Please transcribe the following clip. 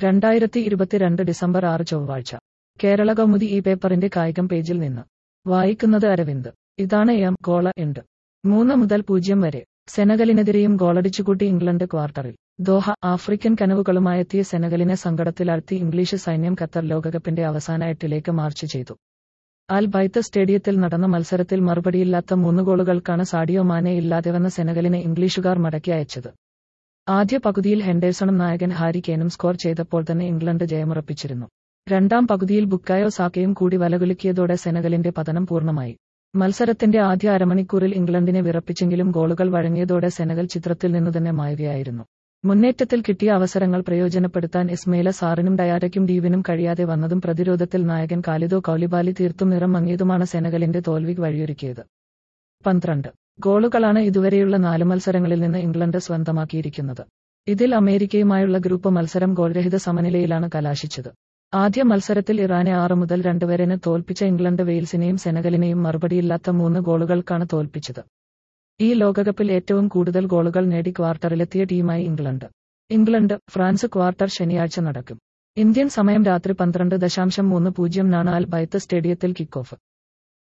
രണ്ടായിരത്തി ഇരുപത്തിരണ്ട് ഡിസംബർ ആറ് ചൊവ്വാഴ്ച കേരള കൗമുദി ഈ പേപ്പറിന്റെ കായികം പേജിൽ നിന്ന് വായിക്കുന്നത് അരവിന്ദ് ഇതാണ് എം ഗോള ഉണ്ട് മൂന്ന് മുതൽ പൂജ്യം വരെ സെനഗലിനെതിരെയും ഗോളടിച്ചുകൂട്ടി ഇംഗ്ലണ്ട് ക്വാർട്ടറിൽ ദോഹ ആഫ്രിക്കൻ കനവുകളുമായെത്തിയ സെനഗലിനെ സങ്കടത്തിലാഴ്ത്തി ഇംഗ്ലീഷ് സൈന്യം ഖത്തർ ലോകകപ്പിന്റെ അവസാന എട്ടിലേക്ക് മാർച്ച് ചെയ്തു അൽ ബൈത്ത് സ്റ്റേഡിയത്തിൽ നടന്ന മത്സരത്തിൽ മറുപടിയില്ലാത്ത മൂന്ന് ഗോളുകൾക്കാണ് സാഡിയോ മാനെ ഇല്ലാതെ വന്ന സെനഗലിനെ ഇംഗ്ലീഷുകാർ മടക്കി അയച്ചത് ആദ്യ പകുതിയിൽ ഹെൻഡേഴ്സണും നായകൻ ഹാരി കെയ്നും സ്കോർ ചെയ്തപ്പോൾ തന്നെ ഇംഗ്ലണ്ട് ജയമുറപ്പിച്ചിരുന്നു രണ്ടാം പകുതിയിൽ ബുക്കായോ സാക്കയും കൂടി വലകുലുക്കിയതോടെ സെനഗലിന്റെ പതനം പൂർണ്ണമായി മത്സരത്തിന്റെ ആദ്യ അരമണിക്കൂറിൽ ഇംഗ്ലണ്ടിനെ വിറപ്പിച്ചെങ്കിലും ഗോളുകൾ വഴങ്ങിയതോടെ സെനഗൽ ചിത്രത്തിൽ നിന്നു തന്നെ മായുകയായിരുന്നു മുന്നേറ്റത്തിൽ കിട്ടിയ അവസരങ്ങൾ പ്രയോജനപ്പെടുത്താൻ ഇസ്മയില സാറിനും ഡയാരയ്ക്കും ഡീവിനും കഴിയാതെ വന്നതും പ്രതിരോധത്തിൽ നായകൻ കാലിദോ കൗലിബാലി തീർത്തും നിറം മങ്ങിയതുമാണ് സെനഗലിന്റെ തോൽവിക്ക് വഴിയൊരുക്കിയത് പന്ത്രണ്ട് ഗോളുകളാണ് ഇതുവരെയുള്ള നാല് മത്സരങ്ങളിൽ നിന്ന് ഇംഗ്ലണ്ട് സ്വന്തമാക്കിയിരിക്കുന്നത് ഇതിൽ അമേരിക്കയുമായുള്ള ഗ്രൂപ്പ് മത്സരം ഗോൾരഹിത സമനിലയിലാണ് കലാശിച്ചത് ആദ്യ മത്സരത്തിൽ ഇറാനെ ആറ് മുതൽ രണ്ട് വരെന് തോൽപ്പിച്ച ഇംഗ്ലണ്ട് വെയിൽസിനെയും സെനഗലിനെയും മറുപടിയില്ലാത്ത മൂന്ന് ഗോളുകൾക്കാണ് തോൽപ്പിച്ചത് ഈ ലോകകപ്പിൽ ഏറ്റവും കൂടുതൽ ഗോളുകൾ നേടി ക്വാർട്ടറിലെത്തിയ ടീമായി ഇംഗ്ലണ്ട് ഇംഗ്ലണ്ട് ഫ്രാൻസ് ക്വാർട്ടർ ശനിയാഴ്ച നടക്കും ഇന്ത്യൻ സമയം രാത്രി പന്ത്രണ്ട് ദശാംശം മൂന്ന് പൂജ്യം നാണ് അൽ ബൈത്ത് സ്റ്റേഡിയത്തിൽ കിക്ക് ഓഫ്